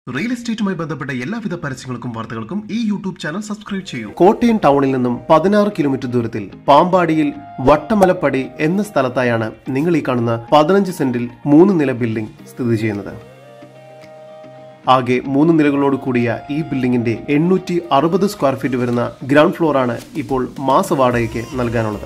real എസ്റ്റേറ്റുമായി ബന്ധപ്പെട്ട എല്ലാവിധ പരസ്യങ്ങൾക്കും വാർത്തകൾക്കും ഈ യൂട്യൂബ് ചാനൽ സബ്സ്ക്രൈബ് ചെയ്യൂ കോട്ടയം ടൗണിൽ നിന്നും പതിനാറ് കിലോമീറ്റർ ദൂരത്തിൽ പാമ്പാടിയിൽ വട്ടമലപ്പടി എന്ന സ്ഥലത്തായാണ് നിങ്ങൾ ഈ കാണുന്ന പതിനഞ്ച് സെന്റിൽ മൂന്ന് നില ബിൽഡിംഗ് സ്ഥിതി ചെയ്യുന്നത് ആകെ മൂന്ന് നിലകളോട് കൂടിയ ഈ ബിൽഡിംഗിന്റെ എണ്ണൂറ്റി അറുപത് സ്ക്വയർ ഫീറ്റ് വരുന്ന ഗ്രൗണ്ട് ഫ്ലോറാണ് ഇപ്പോൾ മാസവാടകയ്ക്ക് നൽകാനുള്ളത്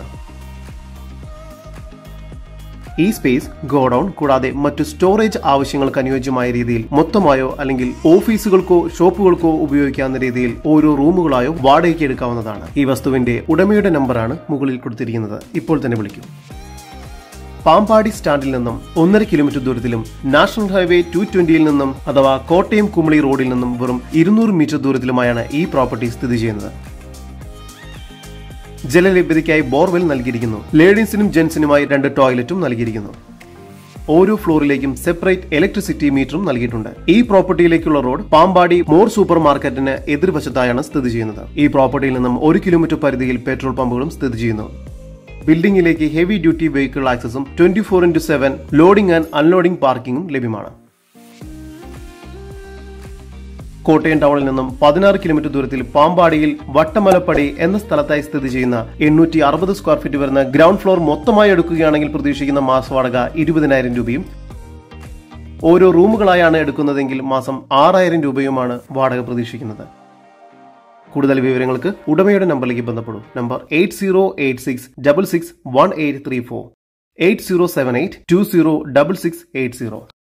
ഈ സ്പേസ് ഗോഡൌൺ കൂടാതെ മറ്റു സ്റ്റോറേജ് ആവശ്യങ്ങൾക്ക് അനുയോജ്യമായ രീതിയിൽ മൊത്തമായോ അല്ലെങ്കിൽ ഓഫീസുകൾക്കോ ഷോപ്പുകൾക്കോ ഉപയോഗിക്കാവുന്ന രീതിയിൽ ഓരോ റൂമുകളായോ വാടകയ്ക്ക് എടുക്കാവുന്നതാണ് ഈ വസ്തുവിന്റെ ഉടമയുടെ നമ്പറാണ് മുകളിൽ കൊടുത്തിരിക്കുന്നത് ഇപ്പോൾ തന്നെ വിളിക്കൂ പാമ്പാടി സ്റ്റാൻഡിൽ നിന്നും ഒന്നര കിലോമീറ്റർ ദൂരത്തിലും നാഷണൽ ഹൈവേ ടു ട്വന്റിയിൽ നിന്നും അഥവാ കോട്ടയം കുമളി റോഡിൽ നിന്നും വെറും ഇരുന്നൂറ് മീറ്റർ ദൂരത്തിലുമായാണ് ഈ പ്രോപ്പർട്ടി സ്ഥിതി ചെയ്യുന്നത് ജലലഭ്യതയ്ക്കായി ബോർവെൽ നൽകിയിരിക്കുന്നു ലേഡീസിനും ജെന്റ്സിനുമായി രണ്ട് ടോയ്ലറ്റും നൽകിയിരിക്കുന്നു ഓരോ ഫ്ലോറിലേക്കും സെപ്പറേറ്റ് ഇലക്ട്രിസിറ്റി മീറ്ററും നൽകിയിട്ടുണ്ട് ഈ പ്രോപ്പർട്ടിയിലേക്കുള്ള റോഡ് പാമ്പാടി മോർ സൂപ്പർ മാർക്കറ്റിന് എതിർവശത്തായാണ് സ്ഥിതി ചെയ്യുന്നത് ഈ പ്രോപ്പർട്ടിയിൽ നിന്നും ഒരു കിലോമീറ്റർ പരിധിയിൽ പെട്രോൾ പമ്പുകളും സ്ഥിതി ചെയ്യുന്നു ബിൽഡിംഗിലേക്ക് ഹെവി ഡ്യൂട്ടി വെഹിക്കിൾ ആക്സസും twenty four into seven loading and unloading പാർക്കിംഗും ലഭ്യമാണ് കോട്ടയം ടൗണിൽ നിന്നും പതിനാറ് കിലോമീറ്റർ ദൂരത്തിൽ പാമ്പാടിയിൽ വട്ടമലപ്പടി എന്ന സ്ഥലത്തായി സ്ഥിതി ചെയ്യുന്ന എണ്ണൂറ്റി അറുപത് സ്ക്വയർ ഫീറ്റ് വരുന്ന ഗ്രൗണ്ട് ഫ്ലോർ മൊത്തമായി എടുക്കുകയാണെങ്കിൽ പ്രതീക്ഷിക്കുന്ന മാസ വാടക ഇരുപതിനായിരം രൂപയും ഓരോ റൂമുകളായാണ് എടുക്കുന്നതെങ്കിൽ മാസം ആറായിരം രൂപയുമാണ് വാടക പ്രതീക്ഷിക്കുന്നത് കൂടുതൽ വിവരങ്ങൾക്ക് ഉടമയുടെ നമ്പറിലേക്ക് ബന്ധപ്പെടും number eight zero eight six double six one eight three four eight zero seven eight two zero double six eight zero